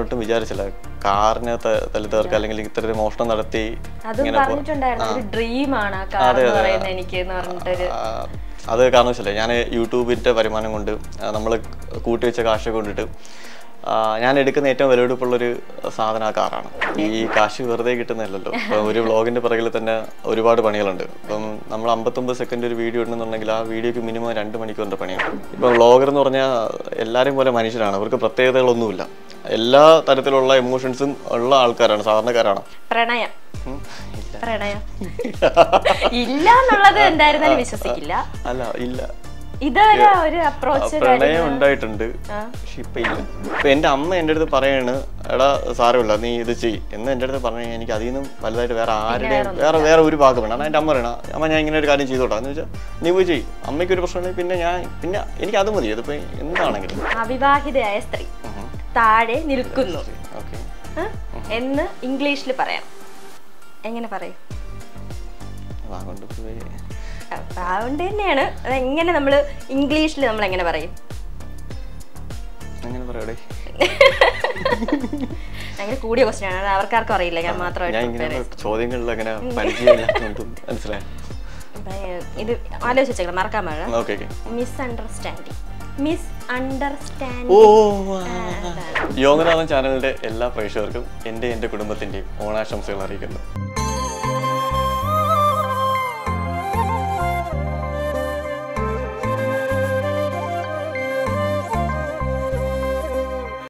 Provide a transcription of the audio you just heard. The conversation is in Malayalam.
ഒട്ടും വിചാരിച്ചില്ല കാറിനെ തല്ലി തീർക്കുക അല്ലെങ്കിൽ ഇത്തരത്തിൽ മോഷണം നടത്തി അതും ഇങ്ങനെ പോ- പറഞ്ഞിട്ടുണ്ടായിരുന്നു ഒരു ഡ്രീമാണ് ആ കാർ എന്ന് പറയുന്നത് എനിക്ക് എന്ന് പറഞ്ഞിട്ടൊരു ആ, അത് കാരണം വെച്ചല്ലേ ഞാൻ യൂട്യൂബിൻ്റെ വരുമാനം കൊണ്ട് നമ്മൾ കൂട്ടി വെച്ച കാശ് കൊണ്ടിട്ട് ആ, ഞാൻ എടുക്കുന്ന ഏറ്റവും വിലപിടിപ്പുള്ളൊരു സാധനം ആ കാറാണ് ഈ കാശ് വെറുതെ കിട്ടുന്നില്ലല്ലോ ഇപ്പം ഒരു വ്ളോഗിന്റെ പിറകിൽ തന്നെ ഒരുപാട് പണികളുണ്ട് ഇപ്പം നമ്മൾ അമ്പത്തൊമ്പത് സെക്കൻഡ് ഒരു വീഡിയോ ഇടുന്നുണ്ടെങ്കിൽ ആ വീഡിയോക്ക് മിനിമം രണ്ട് മണിക്കൂറിന്റെ പണിയാണ് ഇപ്പം വ്ളോഗർ എന്ന് പറഞ്ഞാൽ എല്ലാവരും പോലെ മനുഷ്യരാണ് അവർക്ക് പ്രത്യേകതകളൊന്നുമില്ല എല്ലാ തരത്തിലുള്ള എമോഷൻസും ഉള്ള ആൾക്കാരാണ് സാധാരണക്കാരാണ് പ്രണയം ഉം. ഇല്ല. പ്രണയം ഇല്ല എന്നുള്ളത് എന്തായിരുന്നാലും വിശ്വസിക്കില്ല അല്ല ഇല്ല ഇതുവരെ ഒരു അപ്രോച്ച് പ്രണയം ഉണ്ടായിട്ടുണ്ട് പക്ഷെ ഇപ്പൊ ഇല്ല ഇപ്പൊ എന്റെ അമ്മ എന്റെ അടുത്ത് പറയാണ് എടാ സാരമില്ല നീ ഇത് ചെയ് എന്ന് എന്റെ അടുത്ത് പറഞ്ഞു കഴിഞ്ഞാൽ എനിക്ക് അതിൽ നിന്നും വലുതായിട്ട് വേറെ ആരുടെയും വേറെ വേറെ ഒരു ഭാഗം വേണം കാരണം എന്റെ അമ്മ പറയണ അമ്മ ഞാൻ ഇങ്ങനെ ഒരു കാര്യം ചെയ്തോട്ടാ എന്ന് വെച്ചാൽ നീ പോയി ചെയ് അമ്മയ്ക്ക് ഒരു പ്രശ്നമുണ്ടെങ്കിൽ പിന്നെ ഞാൻ പിന്നെ എനിക്ക് അത് മതി അതിപ്പോ എന്താണെങ്കിലും അവിവാഹിതയായ സ്ത്രീ താഴെ നിൽക്കുന്നു ഓക്കെ ആ? എന്ന് ഇംഗ്ലീഷിൽ പറയാം എങ്ങനെ പറയും വാഗോണ്ട് പോയി അതുകൊണ്ട് തന്നെയാണ് അത് എങ്ങനെ നമ്മൾ ഇംഗ്ലീഷിൽ നമ്മൾ എങ്ങനെ പറയും അങ്ങനെ പറയടേ ഭയങ്കര കൂടിയ ക്വസ്റ്റ്യൻ ആണ് അത് അവർക്കാർക്കും അറിയില്ല ഞാൻ ഞാൻ മാത്രമായിട്ട് ഇങ്ങനെ ചോദ്യങ്ങളിൽ അങ്ങനെ പരിചയമില്ലാത്തതുകൊണ്ടും മനസ്സിലായി അപ്പൊ, ഇത് ആലോചിച്ച് വെച്ചേക്കണം മറക്കാൻ പാടില്ല okay okay misunderstanding misunderstanding ഓ യോഗനാഥൻ ചാനലിന്റെ എല്ലാ പ്രേക്ഷകർക്കും എൻ്റെ എൻ്റെ കുടുംബത്തിൻ്റെയും ഓണാശംസകൾ അറിയിക്കുന്നു